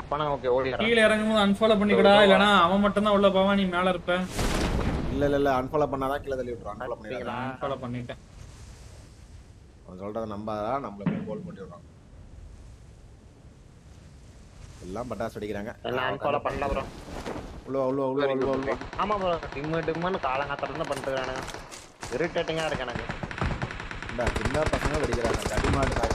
பண்ணா ஓகே ஓடிடுறேன் கீழே இறங்கும்போது அன்ஃபாலோ பண்ணிக்கடா இல்லனா அவன் மட்டும் தான் உள்ள போவான் நீ மேல இருப்ப இல்ல இல்ல இல்ல அன்ஃபாலோ பண்ணாதான் கீழே தள்ளி விட்டுறான் அன்ஃபாலோ பண்ணிடுறான் அன்ஃபாலோ பண்ணிட்டேன் அவன் சொல்றத நம்பாதா நம்மள கோல் பண்ணி விடுறான் எல்லாம் பட்டாசு வெடிக்கிறாங்க என்ன அன்ஃபாலோ பண்ணல ப்ரோ உள்ள வா, உள்ள வா, உள்ள வா, உள்ள வா, உள்ள வா. ஆமா ப்ரோ டிம்மு டிம்முன்னு காலங்காத்திரம் தான் பண்ணிட்டு இருக்கானுங்க இரிட்டேட்டிங்கா இருக்கு எனக்கு இந்தா, சின்ன பசங்க வெடிக்கிறாங்க அடிமாடு நாய்.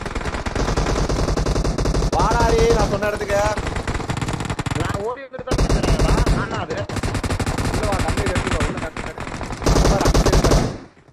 வாடாடி நான் சொன்ன இடத்துக்கு நான் ஓடி வந்துட்டு தான் பேசுறேன் ஆனா அது உள்ள வா கண்ணை எடுத்துக்கோ உள்ள கட்டு கட்டு அங்க பாரு, அங்க சைடு பாரு.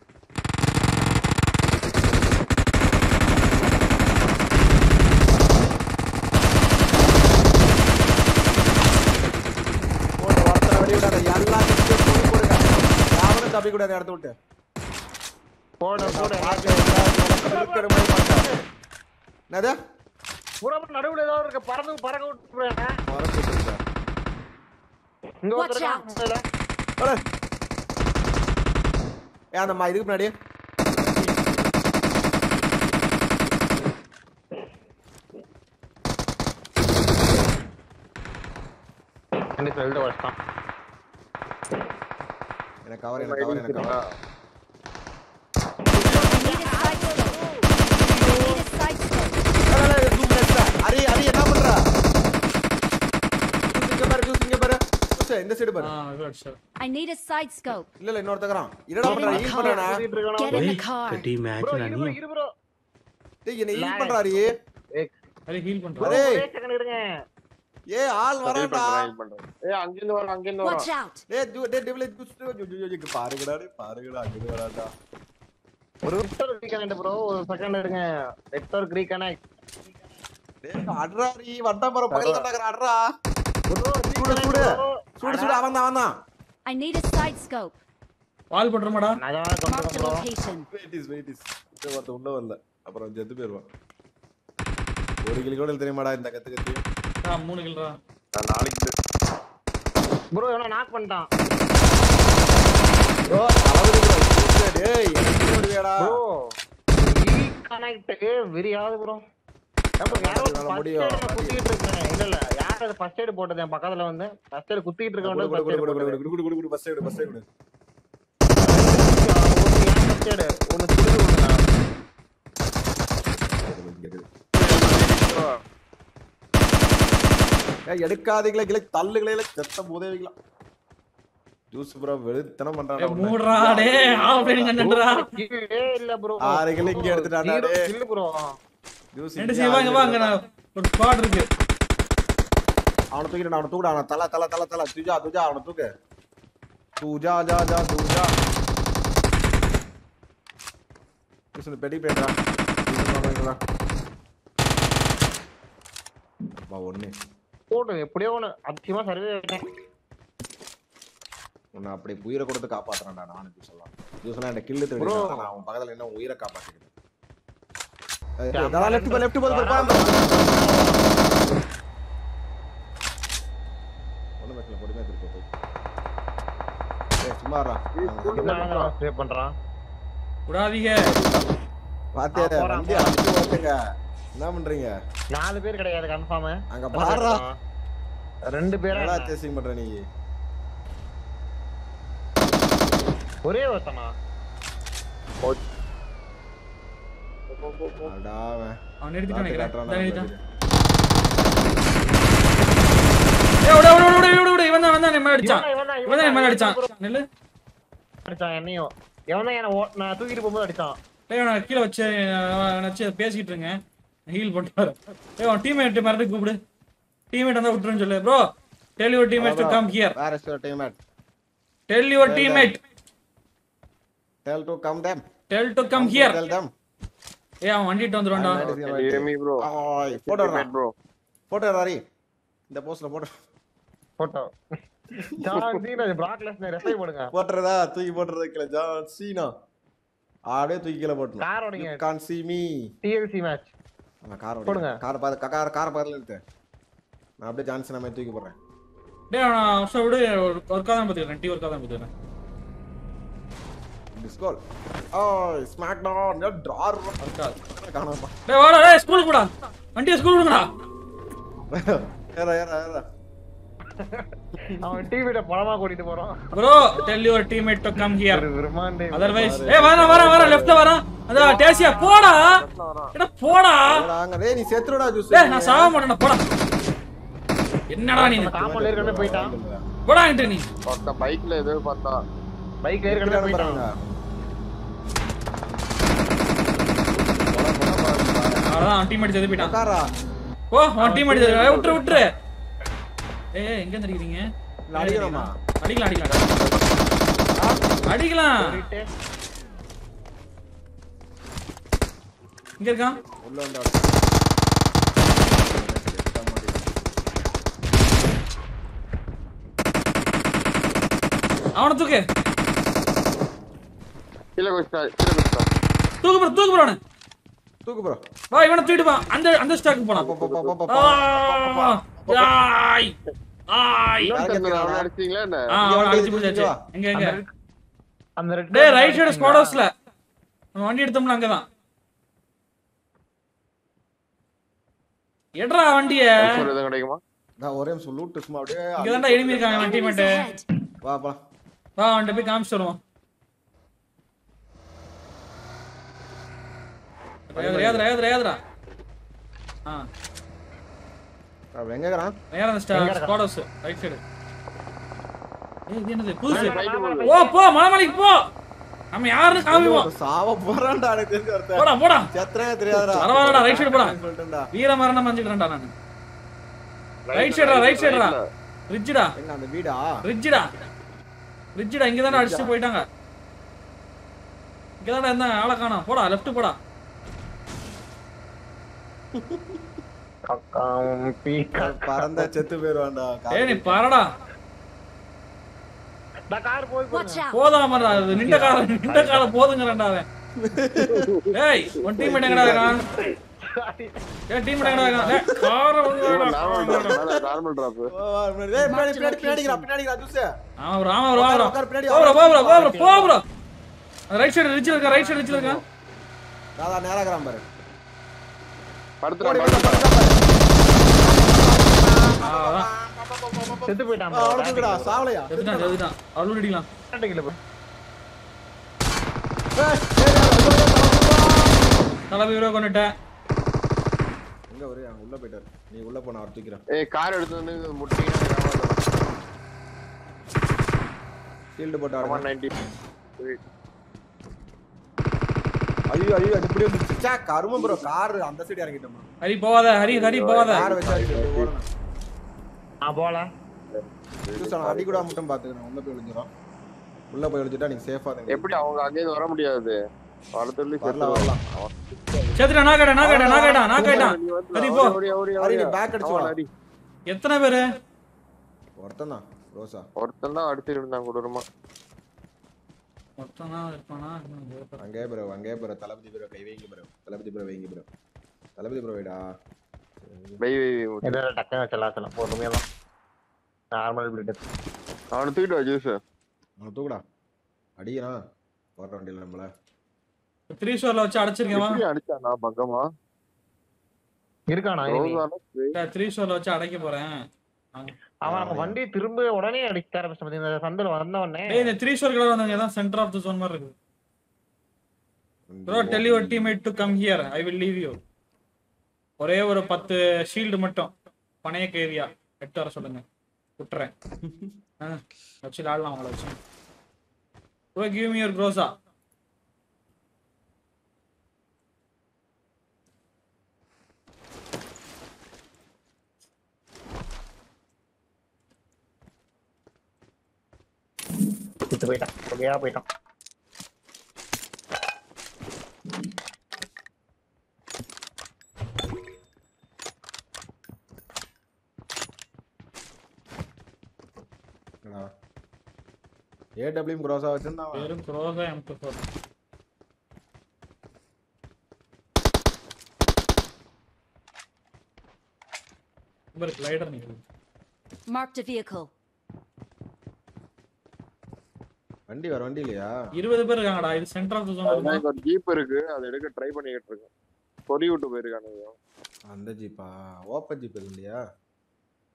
போட்டு ஒருத்தனை வெடி விடாத எல்லாம் நிறுத்தி போடு, போடுங்க யாவனும் தப்பி கூடாது இடத்த விட்டு போடு போடு பாத்து, ஒருத்தனை நிக்கிற மாதிரி பண்ணாத. என்னது பூரா நடுவுல ஏதாவது இருக்கு பறந்து பறக்க விட்டுறேன் மரம் போட்டுருக்கா. இங்க Watch ஒருத்தர் out. இருக்கான். அட. ஏன் அந்த மா- இதுக்கு முன்னாடி கண்டிப்பா எழுத வச்சிட்டான் எனக்கு கவர் எனக்கு கவர் எனக்கு கவர் அரி அரி என்ன பண்ற ஜூஸ் இங்க பாரு ஜூஸ் இங்க பாரு ஜூஸ் இந்த சைடு பாரு ஆ இது அடிச்சா I need a side scope. இல்ல இல்ல இன்னொருத்தக்கறான் என்னடா பண்ற ஹீல் பண்றானா சுத்திட்டு இருக்கானா? Get in the car. கட்டி மேட்ச் bro, இரு நானி bro, இரு bro. டேய் என்ன ஹீல் பண்றா அரி அரே ஹீல் பண்றா அரே ஒரே second இருங்க. ஏய் ஆள் வரான்டா ஏய் அங்கிருந்து வர அங்கிருந்து வர Watch out. டேய் ஜூ டேய் டேபிள் ஜூஸ் ஜூ ஜூ ஜூ பாருங்கடா டேய் பாருங்கடா அங்க வரான்டா ஒரு Vector reconnect bro, ஒரு second இருங்க. Vector reconnect. டேய் அட்ரா அரி வட்டம் பர பக்கத்துல தான்டா அட்ரா Bro, சூடு reconnect சூடு bro. சூடு சூடு அவன் தான் அவன் தான் I need a side scope. வால் போட்டுறமாடா நான் தான் கொண்டு Mark the bro. location. Wait is wait is ஒருத்த உள்ள வரல அப்புறம் செத்து போயிருவான் ஒரு கிலோ கூட தெரியுமாடா இந்த கத்து கத்தி ஆ மூணு கில்றா நான் நாளைக்கு Bro, இவனை knock பண்ணிட்டான். ஓ தளபதி bro, சூப்பர். டேய் எனக்கு வருவியாடா Bro, reconnect விரியாது bro. அப்ப யாரோ என்னால first முடியும். aid ல குத்திட்டு இருக்காங்க. இல்ல, இல்ல, யார் அது first aid போட்டது என் பக்கத்துல வந்து first aid குத்திட்டு குடு இருக்கவன்ட்டு குடு first aid குடு குடு போட்டது. குடு குடு குடு குடு பஸ் சைடு பஸ் சைடு ஒண்ணு ஏன் first aid? ஒண்ணு சுடுது ஒண்ணு. ஏய் எடுக்காதீங்களே கிளை தள்ளுகளே செத்த போதேவிங்களா ஜூஸ் ப்ரோ வெளுத்தனம் ஏய் பண்றானே உன்னை. மூடுறா டேய் ஆஃப் லைன் கண்டடா கில்லே இல்ல bro. ஆறு கிலோ இங்க எடுத்துட்டான்டா Zero டேய். kill bro. ஜூஸ் ரெண்டு இங்க சீவா இங்க ஆறு வாங்க கிலோ. நான் ஒரு ஸ்குவாட் இருக்கு அவனை தூக்கிட்டு அவனை தூக்குடா அவனை தல தல தல தல துஜா துஜா அவனை தூக்கு தூஜா ஜா ஜா தூஜா ஜூஸ் பெட்டி பேட்டா வா ஒண்ணு போடு எப்படியோ ஒண்ணு அதிகமா சர்வே ஆயிட்டேன் உன்னை அப்படி உயிரை கொடுத்து காப்பாத்துறான்டா நானு ஜூஸ் எல்லாம் ஜூஸ் எல்லாம் என்ன கில்லு Bro. தெரியும் நான் அவன் பக்கத்துல என்ன உயிரை காப்பாத்திக்கிறேன் லெஃப்ட் போ லெஃப்ட் போ பாம் ஒண்ணு மேட்ல பொறுமையா திருப்பி போய் ஏய் சும்மா இருடா. ஸ்ப்ரே பண்றான் விடாதீங்க பாத்தியா ஆ, போறான், வண்டி அடிச்சு ஓட்டுங்க என்ன பண்றீங்க நாலு பேர் கிடையாது கன்ஃபார்ம் அங்க பாடுறா ரெண்டு பேரா என்னடா என்ன? சேசிங் பண்ற நீ ஒரே ஒருத்தனா அடா அவன் அவன் நிறுத்தி நாட்டு நினைக்கிறேன் காட்டுறான் இதான் நம்ம நிறுத்திட்டான். பாரு. ஏய் விடு விடு விடு விடு விடு இவன் தான் இவன் தான் மேல அடிச்சான் இவன் தான், இவன் தான் என் மேல அடிச்சான் இவன் நெல்லு அடிச்சான் என்னையும் எவன் தான் என்ன ஓ- நான் தூக்கிட்டு போகும்போது அடிச்சான் டேய் நான் கீழ வச்சு அவனை வச்சு பேசிட்டு இருங்க ஹீல் பண்ணிட்டு வரேன் டேய் அவன் டீம்மேட் மறந்து கூப்பிடு டீம்மேட் வந்தா விட்டுருன்னு சொல்லு bro tell your teammate to come here Where is your teammate? Tell your teammate Tell to come them. Tell to come here Tell them. ஏய் அவன் வண்டிட்டு வந்துருவான்டா ஏமி ப்ரோ ஆய், photo எடுடா. ப்ரோ photo எடுடா, ஹரி. இந்த போஸ்ட்ல போட்டு போட்டோ ஜான் சீனா பிராக்லெஸ் ரெஃபை போடுங்க போட்டுறதா தூக்கி போட்டுறதா கீழே ஜான் சீனா அப்படியே தூக்கி கீழே போட்டணும் கார் ஓடுங்க You can't see me. DLC match ஆமா, கார் போடுங்க. ஓடுங்க கார் பார்த்து கார் கார் பக்கத்துல இருக்கு நான் அப்படியே ஜான்சன் மாதிரி தூக்கி போடுறேன் டேய் அவன் அவசர விடு ஒர்க்கா தான் பாத்துக்கிறேன் டீ ஒர்க்கா தான் பாத்துக்கிறேன் டிஸ்கோல் ஓய் ஸ்மாக் டவுன் டிரார் ஒர்க்கா காணாமப்பா டேய் வாடா டேய் ஸ்கூலுக்கு போடா வண்டியை ஸ்கூலுக்கு விடுங்கடா ஏறா ஏறா ஏறா அவன் டிவில பணமா கூட்டிட்டு போறான் bro tell your teammate to come here ஒரு விரும்மாண்டே அதர்வைஸ் ஏ வர வர வர லெஃப்ட்ல வர அத டேசியா போடா எடா போடா ஏறா, அங்க டேய் நீ செத்துடா ஜூஸ் டேய் நான் சாவ மாட்டேன்டா போடா என்னடா நீ காமன்ல ஏற்கனவே போயிட்டான் போடா என்கிட்ட நீ ஒருத்த பைக்ல ஏதோ பார்த்தா பைக்ல ஏற்கனவே போயிட்டான் அவ்வளவுதான் டீம்மேட் செத்து போயிட்டான் உட்காரா ஓ அவன் டீம்மேட் செத்து விட்டுரு விட்டுரு ஏய் எங்க இருந்து அடிக்கிறீங்க இல்ல, அடிக்கணுமா? அடிக்கலாம் அடிக்கலாம் அடிக்கலாம் போயிட்டு இங்க இருக்கான் உள்ள வந்து அவனை தூக்கு கீழே குடிச்சா கீழே குடிச்சா தூக்கு ப்ரோ தூக்கு ப்ரோ அவனை தூக்கு ப்ரோ வா இவனை தூக்கிட்டு வா அந்த அந்த ஸ்டாக்கு போலாம் போ, போ, போ, போ, போ, போ. ஆ, ஆய் ஆய் இன்னொருத்தன் அவனை அடிச்சீங்களா என்ன ஆ அவனை அடிச்சு பிடிச்சாச்சு எங்க எங்க அந்த ரெட் டேய் ரைட் சைடு ஸ்குவாட் ஹவுஸ்ல நம்ம வண்டி எடுத்தோம்ல அங்கதான் எட்ரா வண்டிய ஒரு எதுவும் கிடைக்குமா நான் ஒரே நிமிஷம் லூட்டு சும்மா அப்படியே இங்க தான்டா எனிமி இருக்காங்க வண்டி Enemies மேட்டு ahead. வா பா வா அவன்கிட்ட போய் காமிச்சிட்டு வருவோம் ஏதுரா ஏதுரா ஏதுரா ஏதுரா ஆ அவன் எங்க இருக்கிறான் நேரா அந்த ஸ்குவாட் ஹவுஸ் ரைட் சைடு ஏய் இது என்னது புதுசு ரைட்டு போகுது ஓ போ மலைமலைக்கு போ நம்ம யாருன்னு காமிப்போம் சாவ போறான்டா எனக்கு தெரிஞ்ச ஒருத்தன் போடா போடா செத்துறேன் தெரியாதுடா பரவாயில்லடா, right side போடா. சொல்லிட்டேன்டா வீர மரணம் அஞ்சுக்கிறேன்டா நான் ரைட் சைடுடா ரைட் சைடுடா ரிட்ஜ்டா எங்க அந்த வீடா ரிட்ஜ்டா ரிட்ஜ்டா இங்க தானே அடிச்சுட்டு போயிட்டாங்க இங்க தானே இருந்தாங்க ஆளை காணோம் போடா லெஃப்ட் போடா கக்காம் பீக்கா பறந்த செத்து போயிருவான்டா ஏய் நீ பாரடா இந்த கார் போய் Watch out. போதாமடா அது நின்ற காலம் நின்ற காலம் போதுங்கறான்டா அவன் ஏய் உன் டீம் எங்கடா இருக்கான் ஏய் டீம் எங்கடா இருக்கான் டேய் கார வந்து நார்மல் டிராப் ஏய் பின்னாடி பின்னாடி பின்னாடிடா பின்னாடிடா ஜூஸ் ஆமா ப்ரோ ஆமா ப்ரோ ஆமா உட்காரு, பின்னாடி ப்ரோ போ ப்ரோ போ ப்ரோ போ ப்ரோ ரைட் சைடு ரிட்ஜ் இருக்கா ரைட் சைடு ரிட்ஜ் இருக்கா ராதா நேரா இருக்கிறான் பாரு படுத்துறான் ஓடி படுத்துறான். அதான் செத்து போயிட்டான் அவன தூக்குடா சாவலையா செத்துட்டான் செத்துட்டான் அவ்வளவு அடிக்கலாம் கிலோ ஏய், ஏய், ஏய், தலைமை ப்ரோ கொண்டுட்டேன் எங்க ஒரு அங்க உள்ள போயிட்டாரு நீ உள்ள போன அவர் தூக்கிறேன் ஏய் கார் எடுத்து வந்து முட்டிங்கன்னா ஷீல்டு போட்டு ஒன் ஆடுங்க நைன்டி ஐயோ ஐயோ அது இப்படி வந்துச்சு சே கருமம் ப்ரோ கார் அந்த சைடு இறங்கிட்டோம் ஹரி போவாத ஹரி ஹரி போவாத கார் வச்சு அடிக்கிட்டு ஓடணும் நான் போல ஜூஸ் அவன் அடி கூட மட்டும் பாத்துக்கணும் உள்ள போய் விழுந்துரும் உள்ள போய் விழுந்துட்டா நீங்க சேஃபா இருங்க எப்படி அவங்க அங்கேயிருந்து வர முடியாது வரதுல வரலாம் வரலாம் செத்துட்டா நான் கேட்டேன் நான் கேட்டேன் நான் கேட்டேன் நான் கேட்டேன் ஹரி போ ஹரி, நீ back அடிச்சு வா. எத்தனை பேரு ஒருத்தன் தான் ரோசா ஒருத்தன் தான் அடிச்சுட்டு இருந்தான் கொடூரமா மொத்தம் தான் இருப்பானா இன்னும் பேர் அங்கே ப்ரோ அங்கே ப்ரோ தளபதி ப்ரோ கை வைங்க ப்ரோ தளபதி ப்ரோ வைங்க ப்ரோ தளபதி ப்ரோ வைடா பை பை இதை டக்குன்னு வச்சலாம் சொல்லலாம் பொறுமையெல்லாம் நார்மல் பிளட் அவனை தூக்கிட்டு வா ஜூஸ் அவனை தூக்குடா அடிக்கிறான் போற வண்டியில நம்மள த்ரீ ஸ்டோர்ல வச்சு அடைச்சிருக்கேன் எப்படி அடிச்சானா பக்கமா இருக்கானா enemy? ரோஸானா த்ரீ ஸ்டோர்ல வச்சு அடைக்க போறேன் அவன் நம்ம வண்டி திரும்ப உடனே அடிக்க ஆரம்பிச்சு பாத்தீங்கன்னா சந்தில வந்த உடனே டேய் இந்த த்ரீ ஸ்டோர் கடை வந்தவங்க தான் சென்டர் ஆஃப் தி ஜோன் மாதிரி இருக்கு bro tell your teammate to come here I will leave you ஒரே ஒரு பத்து ஷீல்டு மட்டும் பணைய ஏரியா எட்டு வர சொல்லுங்க விட்டுறேன் ஆ, வச்சு ஆடலாம் அவங்கள வச்சு bro give me your Groza செத்து போயிட்டான் புகையா போயிட்டான் ஏடபிள்யூம் க்ரோஸா வச்சிருந்தான் அவன். வெறும் க்ரோஸா எம் டூ ஃபோர் இவருக்கு லைடர் நிற்குது Marked a vehicle. வண்டி வர வண்டி இல்லையா இருபது பேர் இருக்காங்கடா இது சென்டர் ஆஃப் தி ஜோன் அதுதான் இங்க ஒரு ஜீப் இருக்கு அதை எடுக்க ட்ரை பண்ணிக்கிட்டு இருக்கேன் பொறி விட்டு போயிருக்கானுங்க அந்த ஜீப்பா ஓப்பன் ஜீப் இருக்கு இல்லையா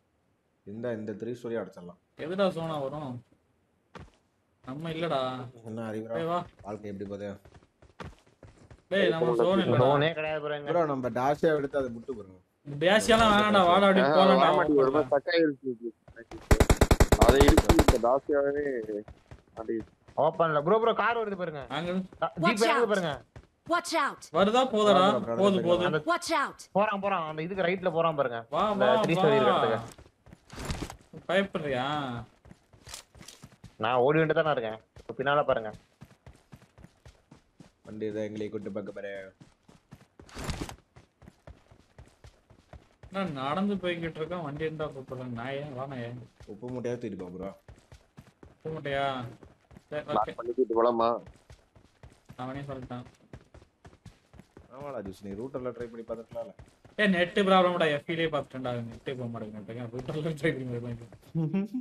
இந்த இந்த த்ரீ ஸ்டோரி அடிச்சிடலாம் எதுடா சோனா வரும் நம்ம இல்லடா என்ன அறிவுரா டேய் வா வாழ்க்கை எப்படி போதே டேய் நம்ம சோன் இல்லடா ஃபோனே கிடையாது ப்ரோ எங்க ப்ரோ நம்ம டாஷியா எடுத்து அதை முட்டு போறோம் பேசியாலாம் வேணாம்டா வாடா அப்படி போலாம்டா ஒரு மாதிரி சக்காயிருச்சு அதை இடிச்சு இந்த தாசியாவே அடி ஓப்பன்ல ப்ரோ ப்ரோ கார் வருது பாருங்க அங்க ஜீப் வருது பாருங்க Watch out! வருதா போதடா போது போது அந்த Watch out! போறான் போறான் அந்த இதுக்கு ரைட்ல போறான் பாருங்க வா இந்த வா three story வா இருக்கிறதுக்கு. பயப்படுறியா நான் ஓடி வந்துட்டு தானே இருக்கேன் இப்ப பின்னால பாருங்க வண்டி இதை எங்களை கூட்டு பார்க்க பாரு நான் நடந்து போய்கிட்டு இருக்கேன் வண்டி இருந்தா கூப்பிடுறேன் நாயே வா நாயே உப்பு மூட்டையா தூக்கிட்டு போ ப்ரோ போக மாட்டியா சரி ஓகே லாக் பண்ணிட்டு போலாமா அவனே சொல்லிட்டான் ஆமாடா ஜூஸ் நீ ரூட்டர்ல ட்ரை பண்ணி பார்த்துக்கலாம்ல ஏ நெட் ப்ராப்ளம்டா எஃபிலே பார்த்துட்டேன்டா நெட்டே போக மாட்டேங்குது ரூட்டர்ல ட்ரை பண்ணி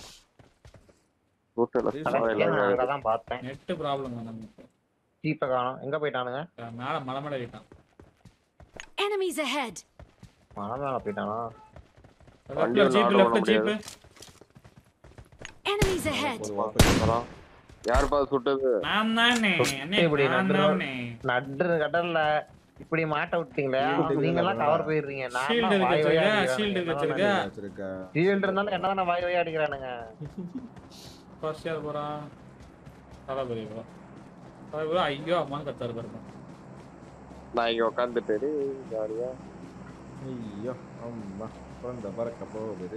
ரூட்ல அதான் நான் அங்கதான் பார்த்தேன் நெட் ப்ராப்ளம் நமக்கு ஜீப்பை காணோம் எங்க போயிட்டானுங்க மேல மலை மேல ஏறிட்டான் Enemies ahead! மலை மேல போயிட்டானா வண்டி லெஃப்ட்ல ஒண்ணும் ஜீப் ஆட லெஃப்ட் முடியாது. Jeep Enemies ahead! ஒரு வாப்பர் யாருப்பா சுட்டது நான் தானே அண்ணே, இப்படி நான் நடுறோம். தானே நடு கடல்ல இப்படி மாட்ட விட்டீங்களே Shield நீங்க எல்லாம் இல்ல, கவர் போயிடுறீங்க Shield நான் இருக்கு வாய் வாய் வச்சிருக்க, shield இருக்கு வச்சிருக்க. வச்சிருக்க ஷீல்டு இருந்தாலும் என்ன வாய் வாய் அடிக்கிறானுங்க ஃபர்ஸ்ட் யார் போறா தளபதி ப்ரோ தளபதி bro, ஐயோ அம்மா கத்தாரு பாருங்க நான் இங்க உட்காந்துட்டு ஜாலியா ஐயோ ஆமா குழந்த பறக்க போகுது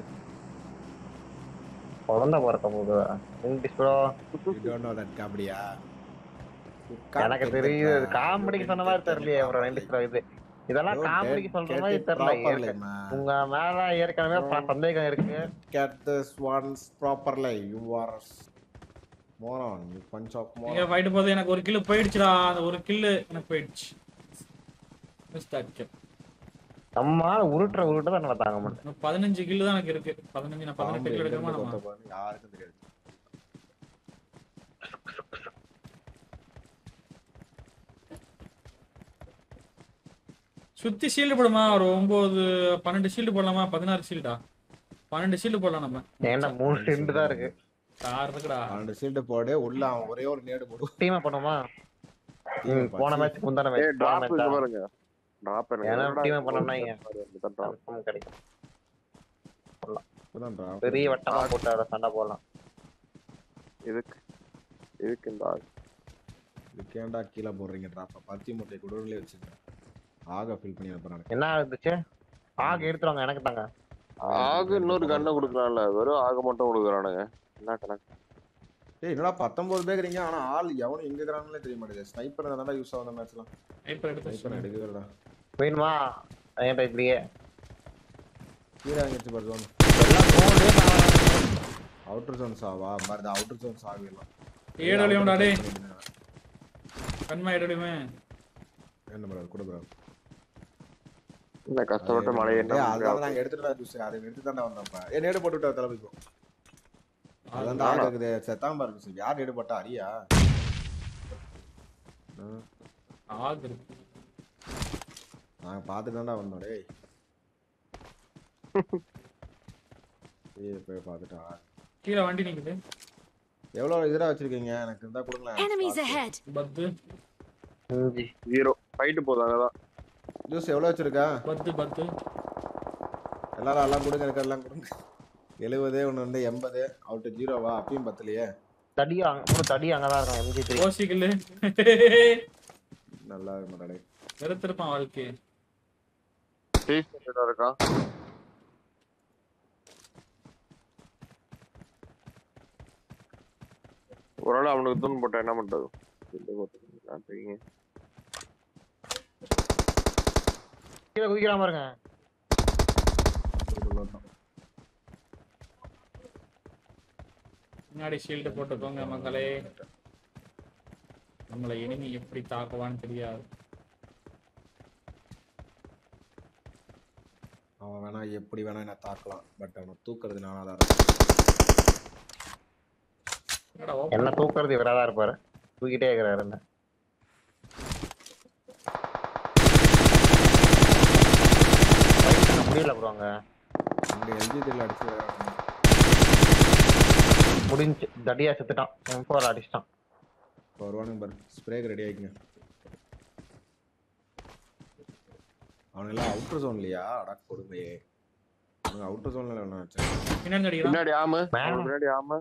குழந்தை பிறக்க போகுது English bro you don't know that காமெடியா எனக்கு தெரியுது காமெடிக்கு சொன்ன மாதிரி தெரியலையே ப்ரோ இங்கிலீஷ் ப்ரோ இது இதெல்லாம் காமெடிக்கு சொல்ற மாதிரி தெரியல ஏற்க- உங்க மேல ஏற்கனவே ப- சந்தேகம் இருக்கு get this once properly you are moron you punch of நீங்க moron ஃபைட் போது எனக்கு ஒரு கில்லு போயிடுச்சுடா அந்த ஒரு கில்லு எனக்கு போயிடுச்சு மிஸ் தட் கில் நம்ம ஆளு உருட்டுற உருட்டு தான் நல்லா தாங்க மாட்டேன் இன்னும் பதினஞ்சு கில்லு தான் எனக்கு இருக்கு பதினஞ்சு நான் பதினெட்டு பாம்பு கிலோ எங்க எடுக்கணுமா இருந்து நம்ம கொத்த போகுதுன்னு யாருக்கும் தெரியாது சுத்தி ஷீல்டு போடுமா ஒரு ஒன்பது பன்னெண்டு ஷீல்டு போடலாமா பதினாறு ஷீல்டா பன்னெண்டு ஷீல்டு போடலாம் நம்ம ஏன்னா மூணு ஸ்டிண்ட் தான் இருக்கு கார் இருக்குடா பன்னெண்டு சீல்டு போடு உள்ள அவன் ஒரே ஒரு நேடு போடு டீமா பண்ணுமா ம், போன மேட்ச் முந்தான ஏய் டிராப் மேட்ச் இங்க பாருங்க டிராப் ஏன்னா team up பண்ணோம்னா இங்க. எனக்கு கிடைக்கும் இப்பதான்டா. பெரிய வட்டமா போட்டு அதை சண்டை போடலாம் இதுக்கு இதுக்கு இந்த ஆள். இதுக்கேண்டா கீழே போடுறீங்க டிராப்பா பத்தி மூட்டை குடோன்லயே வச்சிருக்கேன் ஆக ஃபில் பண்ணி அனுப்புறானு என்ன இருந்துச்சு ஆக எடுத்துருவாங்க எனக்கு தாங்க ஆகு இன்னொரு கண்ணை கொடுக்கலாம்ல வெறும் ஆக மட்டும் கொடுக்குறானுங்க என்ன கணக்கு ஏய் என்னடா பத்தொன்பது பேக்குறீங்க ஆனா ஆள் எவனும் எங்க இருக்கிறாங்களே தெரிய மாட்டேங்குது ஸ்னைப்பர் தானடா யூஸ் ஆகுது மேட்ச்லாம் இப்போ எடுத்து ஸ்னைப்பர் வச்சுக்கோங்க. எடுக்கிறடா வேணுமா என்கிட்ட இப்படியே கீழே வாங்கிச்சு பாரு ஜோன் எல்லாம் போன்லயே அவுட்டர் ஜோன் சாவா பாரு அவுட்டர் ஜோன் சாவிடலாம் ஏடோலியம்டா டேய் கண்மா ஏடோலியமே என்ன ப்ரோ கூட ப்ரோ என்ன கஷ்டப்பட்டு மழை என்ன அதனால நாங்க எடுத்துட்டு ஜூஸ் அதை எடுத்து தானே வந்தோம்ப்பா ஏ நேடு போட்டு விட்டா தளபதி ப்ரோ அதான் ஆக இருக்குது செத்தாம பாரு ஜூஸ் யார் நேடு போட்டா அரியா ஆகு இருக்கு நாங்க பார்த்துட்டு தான்டா வந்தோம் டேய் ஏய் போய் பார்த்துட்டா கீழே வண்டி நிக்குது எவ்வளவு இதரா வச்சிருக்கீங்க எனக்கு இருந்தா Enemies கொடுங்களேன் ahead! பத்து இஞ்சி ஜீரோ ஃபைட்டு போதும் அங்கதான் ஜூஸ் எவ்வளவு வச்சிருக்கா பத்து பத்து எல்லாரும் எல்லாம் கொடுங்க எனக்கு எல்லாம் கொடுங்க எழுபது ஒன்று வந்து எண்பது அவுட்டு ஜீரோவா அப்பயும் பத்தலையே தடி அங்க ஒரு தடி அங்கதான் இருக்கும் எம்ஜி த்ரீ ஓசி கில்லு நல்லா மாட்டாடே வெறுத்திருப்பான் வாழ்க்கை ஸ்டேஷன் இருக்கா ஒரு ஆள் அவனுக்கு தூண் போட்டா என்ன பண்றது இல்லை போட்டு நான் தெரியுங்க. கீழே குதிக்கிறாம பாருங்க முன்னாடி ஷீல்டு போட்டுக்கோங்க மக்களே நம்மளை இனிமே எப்படி தாக்குவான்னு தெரியாது அவன் வேணா எப்படி வேணா என்ன தாக்கலாம் பட் அவனை தூக்குறது நானா தான் என்னடா open என்ன தூக்குறது இவராதான் இருப்பாரு தூக்கிட்டே இருக்கிறாரு என்ன Fight பண்ண முடியல ப்ரோ அங்க இங்க எல்ஜி த்ரீல அடிச்சு விளையாடணும். முடிஞ்சு தடியா செத்துட்டான் எம் ஃபோர் அடிச்சிட்டான் இப்போ வருவானுங்க பாரு ஸ்ப்ரேக்கு ரெடி ஆகிக்குங்க அவனுங்கெல்லாம் அவுட்டர் ஜோன்லையா அடா கொடுமையே அவனுங்க அவுட்டர் ஜோன்ல என்ன வச்சு பின்னாடி அடிக்கிறான் பின்னாடி ஆமு மேல. அவன் பின்னாடி ஆமு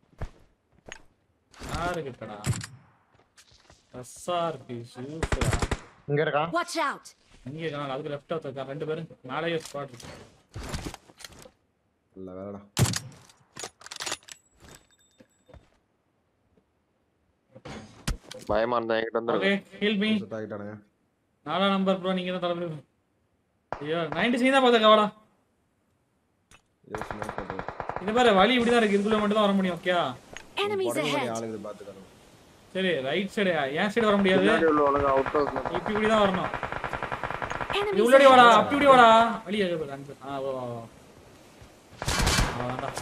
யாரு கிட்டடா எஸ்ஆர்பி சூப்பரா இங்க இருக்கான் Watch out! இங்க இருக்கான் அதுக்கு லெஃப்ட் இருக்கான் ரெண்டு பேரும் மேலேயே ஸ்பாட் இருக்கு இல்ல வேறடா பயமா இருந்தா என்கிட்ட வந்து ஓகே ஹீல் மீ செட் ஆகிட்டானுங்க நாலாம் நம்பர் ப்ரோ நீங்க தான் தலைவர் ஐயோ நைன்டி சீன் தான் பார்த்த கவடா இது ஸ்மோக் போட்டு இது பாரு வழி இப்படி தான் இருக்கு இதுக்குள்ள மட்டும் தான் வர முடியும் ஓகே Enemies புடவை ahead! ஆளுங்க பார்த்துக்கணும் சரி ரைட் சைடு என் சைடு வர முடியாது பின்னாடி உள்ள ஒழுங்கா அவுட் ஹவுஸ் இப்படி இப்படி தான் வரணும் இது Enemies உள்ளடி வாடா ahead! அப்படி இப்படி வாடா வெளியே அஞ்சு ஆ வா வா வா அவ்வளோதான்டா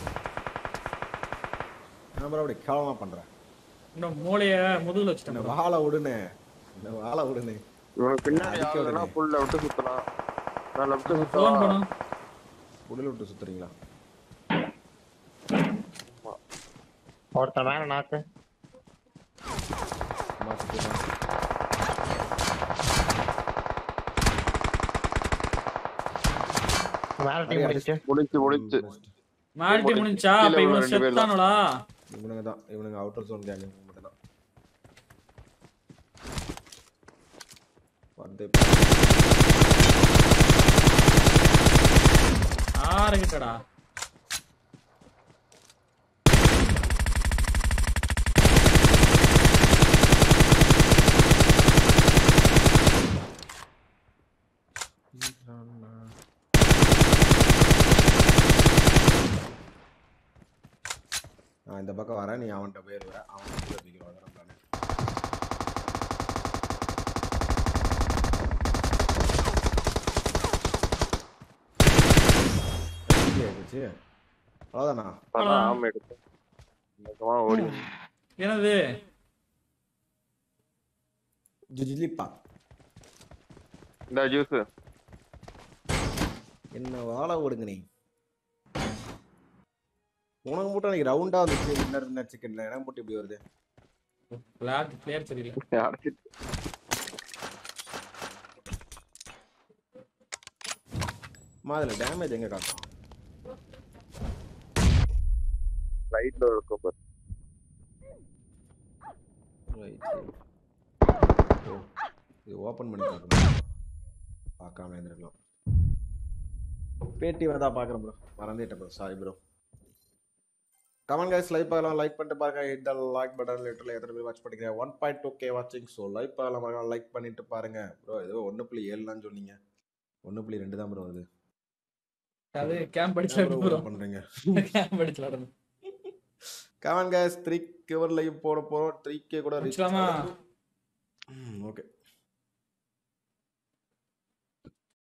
நான் bro அப்படி கேவலமா பண்றேன் இன்னும் மூளைய முதுகுல என்ன வச்சுட்டேன் bro. வாழை விடுனே என்ன வாழை விடுனே இவனுக்கு பின்னாடி அடிக்க ஆளுனா விடுங்க. ஃபுல் லெஃப்ட் சுத்தலாம் நான் லெஃப்ட் ஃபோன் சுத்தலாம் பண்ணும் உடல் விட்டு சுத்துறீங்களா ஒருத்தன் மேல நாக்கு சும்மா சுத்திடுறான். மேல டீம் முடிச்சு முடிச்சு முடிச்சு மால்டி முடிஞ்சா அப்ப கீழே இவன் ஒரு ரெண்டு பேர் தான். செத்தானடா இவனுங்க தான் இவனுங்க அவுட்டர் ஜோன் கேங் மட்டும் தான் வந்து ஆறு கிட்டடா நான் இந்த பக்கம் வரேன் நீ அவன்கிட்ட போயிருவ அவன் வந்து தப்பிக்கிறான் அதான் plan. எப்படி ஆயிடுச்சு? அவ்வளவுதானா அதான் ஆமை எடுத்து மொத்தமா ஓடி என்னது ஜிலிப்பா இந்த ஜூஸ் என்ன வாழ விடுங்க நீ உனக்கு மட்டும் அன்னைக்கு ரவுண்டா வந்துச்சு வின்னர் வின்னர் சிக்கன்ல எனக்கு மட்டும் இப்படி வருது விளையாட்டு பிளேயர் தெரியல அடிச்சிட்டு அம்மா அதுல டேமேஜ் எங்க காட்டும் ரைட்ல இருக்கும் பாரு Right. ஓ, இது ஓபன் பண்ணி பார்க்கணும் பார்க்காம இருந்திருக்கலாம் பேட்டி வந்தா பார்க்குறேன் ப்ரோ மறந்துட்டேன் bro sorry bro comment guys like பார்க்கலாம் லைக் பண்ணிட்டு பாருங்க இந்த லைக் பட்டன் லிட்டரில் எத்தனை பேர் வாட்ச் பண்ணிக்கிறேன் ஒன் பாயிண்ட் டூ கே வாட்சிங் ஸோ லைக் பார்க்கலாம் பாருங்க லைக் பண்ணிட்டு பாருங்க ப்ரோ ஏதோ ஒன்று புள்ளி ஏழுலாம் சொன்னீங்க ஒன்று புள்ளி ரெண்டு தான் ப்ரோ வருது அது கேம்ப் அடிச்சு bro போறோம் பண்றீங்க கேம்ப் அடிச்சு விளாடணும் கமெண்ட் கைஸ் த்ரீ கவர்லையும் போட போகிறோம் த்ரீ கே கூட ரீச் முடிச்சலாமா ஓகே